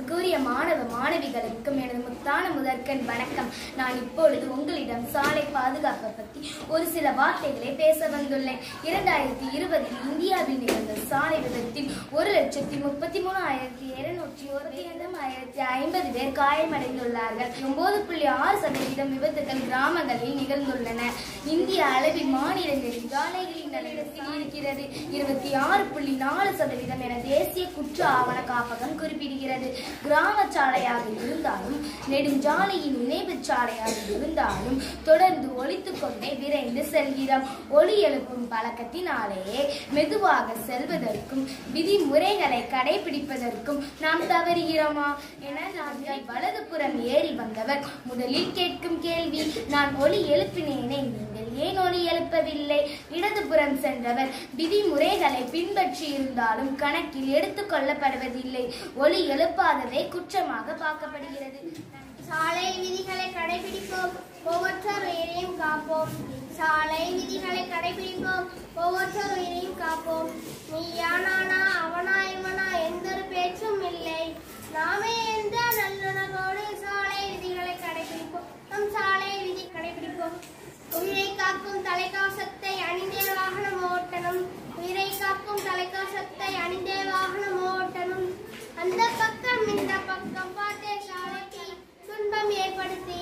அன்பிற்குரிய மாணவ மாணவிகளுக்கும் எனது முத்தான முதற்கண் வணக்கம் நான் இப்பொழுது உங்களிடம் சாலை பாதுகாப்பை பற்றி ஒரு சில வார்த்தைகளை பேச வந்துள்ளேன் இரண்டாயிரத்தி இருபதில் இந்தியாவில் நிகழ்ந்த சாலை விபத்தில் ஒரு லட்சத்தி முப்பத்தி மூணு ஆயிரத்தி இருநூற்றி ஒரு ஆயிரத்தி ஐம்பது பேர் காயமடைந்துள்ளார்கள் ஒன்பது புள்ளி ஆறு சதவீதம் விபத்துகள் கிராமங்களில் நிகழ்ந்துள்ளன இந்திய அளவில் மாநிலங்களில் சாலைகளின் நலிடத்தில் இருக்கிறது இருபத்தி ஆறு புள்ளி நாலு சதவீதம் என தேசிய குற்ற ஆவண காப்பகம் குறிப்பிடுகிறது கிராம சாலையாக இருந்தாலும் நெடுஞ்சாலையின் இணைப்பு சாலையாக இருந்தாலும் தொடர்ந்து ஒலித்துக் கொண்டே விரைந்து செல்கிறோம் ஒலி எழுப்பும் பழக்கத்தினாலேயே மெதுவாக செல்வதற்கும் விதிமுறைகளை கடைபிடிப்பதற்கும் நாம் தவறுகிறோமா என நான் வலதுபுறம் ஏறி வந்தவர் முதலில் கேட்கும் கேள்வி நான் ஒலி எழுப்பினேனே நீங்கள் ஏன் ஒலி எழுப்பவில்லை இடதுபுறம் சென்றவர் விதிமுறைகளை பின்பற்றி இருந்தாலும் கணக்கில் எடுத்துக் கொள்ளப்படுவதில்லை ஒலி எழுப்பாததே குற்றமாக பார்க்கப்படுகிறது சாலை விதிகளை கடைபிடிப்போம் ஒவ்வொருத்தர் உயிரையும் காப்போம் சாலை விதிகளை கடைபிடிப்போம் ஒவ்வொருத்தர் உயிரையும் காப்போம் நீயா நானா அவனா இவனா எந்த ஒரு பேச்சும் இல்லை நாமே எந்த நல்லுணர்வோடு சாலை விதிகளை கடைபிடிப்போம் நம் சாலை விதி கடைபிடிப்போம் உயிரை காக்கும் தலைக்கவசத்தை அணிந்தே வாகனம் ஓட்டணும் உயிரை காக்கும் தலைக்கவசத்தை அணிந்தே வாகனம் ஓட்டணும் அந்த பக்கம் இந்த பக்கம் பார்த்தே சாலைக்கு துன்பம் ஏற்படுத்தி